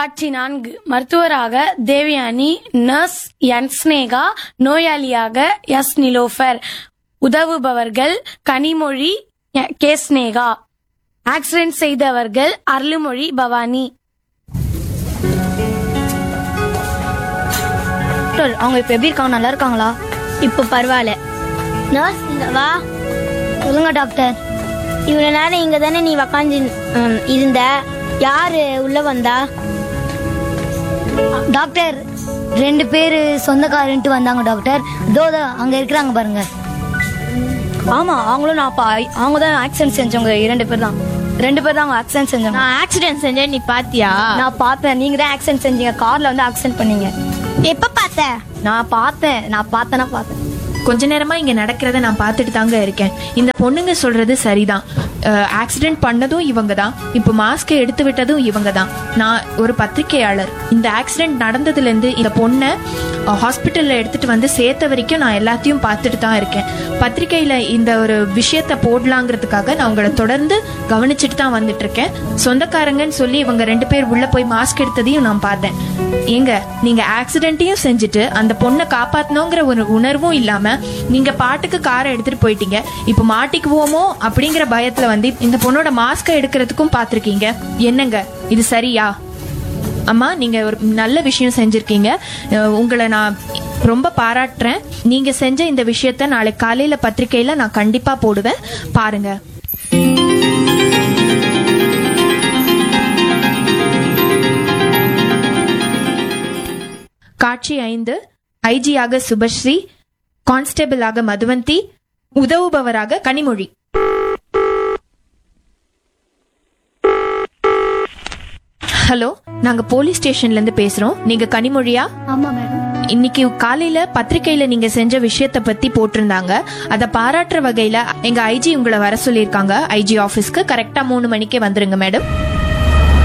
காட்சி நான்கு மருத்துவராக தேவயானி நர்ஸ் என் ஸ்னேகா நோயாளியாக எஸ் நிலோஃபர் உதவுபவர்கள் கனிமொழி எ- கே ஸ்னேகா ஆக்சிடென்ட் செய்தவர்கள் அருள்மொழி பவானி டாக்டர் அவங்க இப்ப எப்படி இருக்காங்க நல்லா இருக்காங்களா இப்போ பரவாயில்ல நர்ஸ் இங்க வா சொல்லுங்க டாக்டர் இவ்வளோ நேரம் இங்கே தானே நீ உக்காந்து ம், இருந்த யாரு உள்ள வந்தா டாக்டர் ரெண்டு பேர் சொந்தக்காரன்ட்டு வந்தாங்க டாக்டர் இதோ இதோ அங்க இருக்கிறாங்க பாருங்க ஆமா அவங்களும் நான் பா அவங்க தான் ஆக்சிடென்ட் செஞ்சவங்க இரண்டு பேர் தான் ரெண்டு பேர் தான் அவங்க ஆக்சிடென்ட் செஞ்சவங்க நான் ஆக்சிடென்ட் செஞ்சேன் நீ பாத்தியா நான் பார்த்தேன் நீங்க தான் ஆக்சிடென்ட் செஞ்சீங்க கார்ல வந்து ஆக்சிடென்ட் பண்ணீங்க எப்ப பார்த்த நான் பார்த்தேன் நான் பார்த்தேன்னா பார்த்தேன் கொஞ்ச நேரமா இங்க நடக்கிறத நான் பார்த்துட்டு தாங்க இருக்கேன் இந்த பொண்ணுங்க சொல்றது சரிதான் ஆக்சிடென்ட் பண்ணதும் இவங்க தான் இப்போ மாஸ்கை எடுத்து விட்டதும் இவங்க தான் நான் ஒரு பத்திரிகையாளர் இந்த ஆக்சிடென்ட் நடந்ததுல இருந்து இந்த பொண்ணை ஹாஸ்பிட்டல்ல எடுத்துட்டு வந்து சேர்த்த வரைக்கும் நான் எல்லாத்தையும் பார்த்துட்டு தான் இருக்கேன் பத்திரிகையில இந்த ஒரு விஷயத்த போடலாங்கிறதுக்காக நான் உங்களை தொடர்ந்து கவனிச்சுட்டு தான் வந்துட்டு இருக்கேன் சொந்தக்காரங்கன்னு சொல்லி இவங்க ரெண்டு பேர் உள்ள போய் மாஸ்க் எடுத்ததையும் நான் பார்த்தேன் ஏங்க நீங்க ஆக்சிடென்ட்டையும் செஞ்சுட்டு அந்த பொண்ணை காப்பாத்தணுங்கிற ஒரு உணர்வும் இல்லாம நீங்க பாட்டுக்கு காரை எடுத்துட்டு போயிட்டீங்க இப்போ மாட்டிக்குவோமோ அப்படிங்கிற பயத்துல வந்து இந்த பொண்ணோட மாஸ்கை எடுக்கிறதுக்கும் பார்த்திருக்கீங்க என்னங்க இது சரியா அம்மா நீங்க ஒரு நல்ல விஷயம் செஞ்சிருக்கீங்க அஹ் உங்களை நான் ரொம்ப பாராட்டுறேன் நீங்க செஞ்ச இந்த விஷயத்த நாளைக்கு காலையில பத்திரிக்கையில நான் கண்டிப்பா போடுவேன் பாருங்க காட்சி ஐந்து ஐஜியாக சுபஸ்ரீ கான்ஸ்டபிளாக மதுவந்தி உதவுபவராக கனிமொழி ஹலோ நாங்க போலீஸ் ஸ்டேஷன்ல இருந்து பேசுறோம் நீங்க கனிமொழியா ஆமா மேடம் இன்னைக்கு காலையில பத்திரிக்கையில நீங்க செஞ்ச விஷயத்த பத்தி போட்டிருந்தாங்க அத பாராட்டுற வகையில எங்க ஐஜி உங்களை வர சொல்லியிருக்காங்க ஐஜி ஆபீஸ்க்கு கரெக்டா மூணு மணிக்கே வந்துருங்க மேடம்